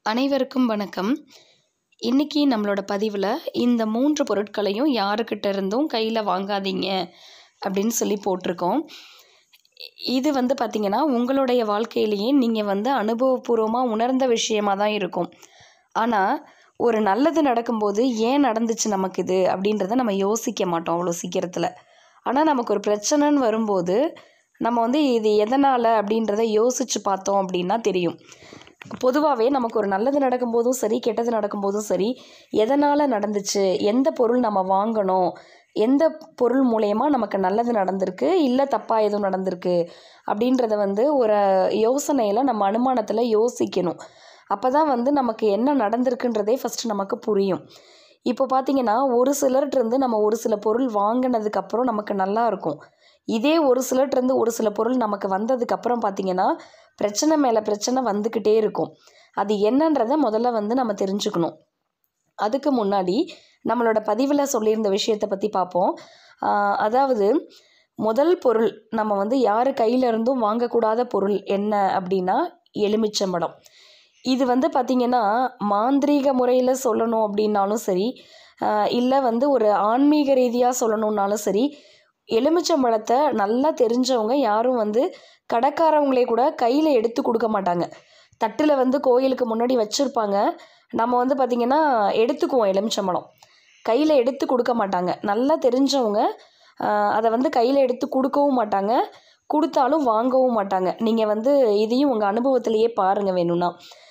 அனைவருக்கும் வணக்கம் இன்றைக்கி நம்மளோட பதிவில் இந்த மூன்று பொருட்களையும் யாருக்கிட்ட இருந்தும் கையில் வாங்காதீங்க அப்படின்னு சொல்லி போட்டிருக்கோம் இது வந்து பார்த்திங்கன்னா உங்களுடைய வாழ்க்கையிலேயே நீங்கள் வந்து அனுபவபூர்வமாக உணர்ந்த விஷயமா தான் இருக்கும் ஆனால் ஒரு நல்லது நடக்கும்போது ஏன் நடந்துச்சு நமக்கு இது அப்படின்றத நம்ம யோசிக்க மாட்டோம் அவ்வளோ சீக்கிரத்தில் ஆனால் நமக்கு ஒரு பிரச்சனைன்னு வரும்போது நம்ம வந்து இது எதனால் அப்படின்றத யோசித்து பார்த்தோம் அப்படின்னா தெரியும் பொதுவாகவே நமக்கு ஒரு நல்லது நடக்கும்போதும் சரி கெட்டது நடக்கும்போதும் சரி எதனால் நடந்துச்சு எந்த பொருள் நம்ம வாங்கணும் எந்த பொருள் மூலயமா நமக்கு நல்லது நடந்திருக்கு இல்லை தப்பாக எதுவும் நடந்திருக்கு அப்படின்றத வந்து ஒரு யோசனையில் நம்ம அனுமானத்தில் யோசிக்கணும் அப்போ தான் வந்து நமக்கு என்ன நடந்திருக்குன்றதே ஃபஸ்ட்டு நமக்கு புரியும் இப்போ பார்த்தீங்கன்னா ஒரு சிலர்கிட்டருந்து நம்ம ஒரு சில பொருள் வாங்கினதுக்கப்புறம் நமக்கு நல்லா இருக்கும் இதே ஒரு சிலர்கிட்டருந்து ஒரு சில பொருள் நமக்கு வந்ததுக்கப்புறம் பார்த்தீங்கன்னா பிரச்சனை மேலே பிரச்சனை வந்துக்கிட்டே இருக்கும் அது என்னன்றதை முதல்ல வந்து நம்ம தெரிஞ்சுக்கணும் அதுக்கு முன்னாடி நம்மளோட பதிவில் சொல்லியிருந்த விஷயத்தை பற்றி பார்ப்போம் ஆஹ் அதாவது முதல் பொருள் நம்ம வந்து யார் கையில இருந்தும் வாங்கக்கூடாத பொருள் என்ன அப்படின்னா எலுமிச்சம்பழம் இது வந்து பார்த்திங்கன்னா மாந்திரீக முறையில் சொல்லணும் அப்படின்னாலும் சரி இல்லை வந்து ஒரு ஆன்மீக ரீதியாக சொல்லணுன்னாலும் சரி எலுமிச்சம்பழத்தை நல்லா தெரிஞ்சவங்க யாரும் வந்து கடைக்காரவங்களே கூட கையில் எடுத்து கொடுக்க மாட்டாங்க தட்டில் வந்து கோயிலுக்கு முன்னாடி வச்சுருப்பாங்க நம்ம வந்து பார்த்திங்கன்னா எடுத்துக்குவோம் எலுமிச்சம்பழம் கையில் எடுத்து கொடுக்க மாட்டாங்க நல்லா தெரிஞ்சவங்க ஆஹ் அதை வந்து கையில் எடுத்து கொடுக்கவும் மாட்டாங்க கொடுத்தாலும் வாங்கவும் மாட்டாங்க நீங்கள் வந்து இதையும் உங்கள் அனுபவத்திலேயே பாருங்கள் வேணும்னா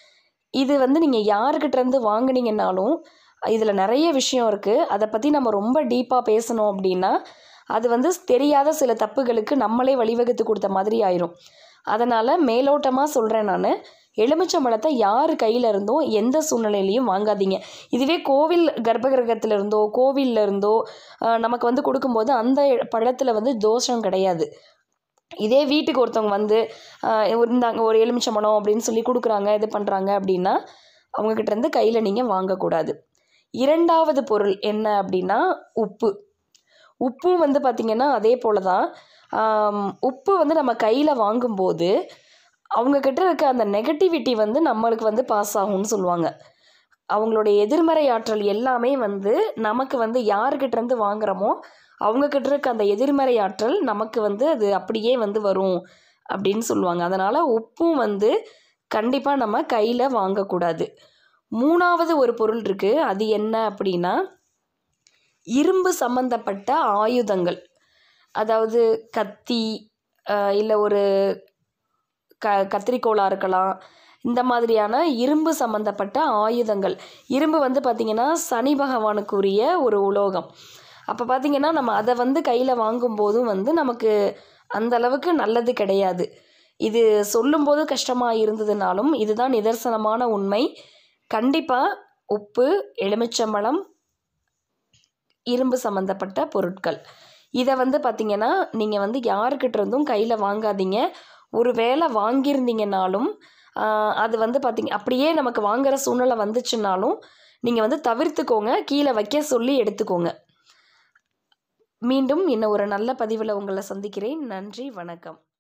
இது வந்து நீங்கள் யாருக்கிட்ட இருந்து வாங்குனீங்கன்னாலும் இதில் நிறைய விஷயம் இருக்குது அதை பற்றி நம்ம ரொம்ப டீப்பாக பேசணும் அப்படின்னா அது வந்து தெரியாத சில தப்புகளுக்கு நம்மளே வழிவகுத்து கொடுத்த மாதிரி ஆயிரும் அதனால் மேலோட்டமாக சொல்கிறேன் நான் எலுமிச்சம்பழத்தை யார் கையில் இருந்தோ எந்த சூழ்நிலையிலையும் வாங்காதீங்க இதுவே கோவில் கர்ப்பகிரகத்தில் இருந்தோ கோவில்ல இருந்தோ ஆஹ் நமக்கு வந்து கொடுக்கும்போது அந்த பழத்தில் வந்து தோஷம் கிடையாது இதே வீட்டுக்கு ஒருத்தவங்க வந்து ஆஹ் ஒரு இந்தாங்க ஒரு எலுமிச்சம்பழம் அப்படின்னு சொல்லி கொடுக்குறாங்க இது பண்ணுறாங்க அப்படின்னா அவங்கக்கிட்ட இருந்து கையில் நீங்கள் வாங்கக்கூடாது இரண்டாவது பொருள் என்ன அப்படின்னா உப்பு உப்பு வந்து பார்த்திங்கன்னா அதே போல தான் ஆம், உப்பு வந்து நம்ம கையில் வாங்கும்போது அவங்கக்கிட்ட இருக்க அந்த நெகட்டிவிட்டி வந்து நம்மளுக்கு வந்து பாஸ் ஆகும்னு சொல்லுவாங்க அவங்களுடைய எதிர்மறை ஆற்றல் எல்லாமே வந்து நமக்கு வந்து யாருக்கிட்ட இருந்து வாங்குறோமோ அவங்கக்கிட்ட இருக்க அந்த எதிர்மறை ஆற்றல் நமக்கு வந்து அது அப்படியே வந்து வரும் அப்படின்னு சொல்லுவாங்க அதனால் உப்பும் வந்து கண்டிப்பாக நம்ம கையில் வாங்கக்கூடாது மூணாவது ஒரு பொருள் இருக்குது அது என்ன அப்படின்னா இரும்பு சம்பந்தப்பட்ட ஆயுதங்கள் அதாவது கத்தி இல்லை ஒரு க கத்திரிக்கோலாக இருக்கலாம் இந்த மாதிரியான இரும்பு சம்பந்தப்பட்ட ஆயுதங்கள் இரும்பு வந்து பார்த்திங்கன்னா சனி பகவானுக்குரிய ஒரு உலோகம் அப்போ பார்த்திங்கன்னா நம்ம அதை வந்து கையில் வாங்கும்போதும் வந்து நமக்கு அந்த அளவுக்கு நல்லது கிடையாது இது சொல்லும்போது கஷ்டமாக இருந்ததுனாலும் இதுதான் நிதர்சனமான உண்மை கண்டிப்பாக உப்பு எலுமிச்சம்பழம் இரும்பு சம்மந்தப்பட்ட பொருட்கள் இதை வந்து பார்த்திங்கன்னா நீங்கள் வந்து யாருக்கிட்ட இருந்தும் கையில் வாங்காதீங்க ஒரு வேளை வாங்கியிருந்தீங்கனாலும் ஆஹ், அது வந்து பார்த்திங்க அப்படியே நமக்கு வாங்குற சூழ்நிலை வந்துச்சுனாலும் நீங்கள் வந்து தவிர்த்துக்கோங்க கீழே வைக்க சொல்லி எடுத்துக்கோங்க மீண்டும் இன்னும் ஒரு நல்ல பதிவில் உங்களை சந்திக்கிறேன் நன்றி வணக்கம்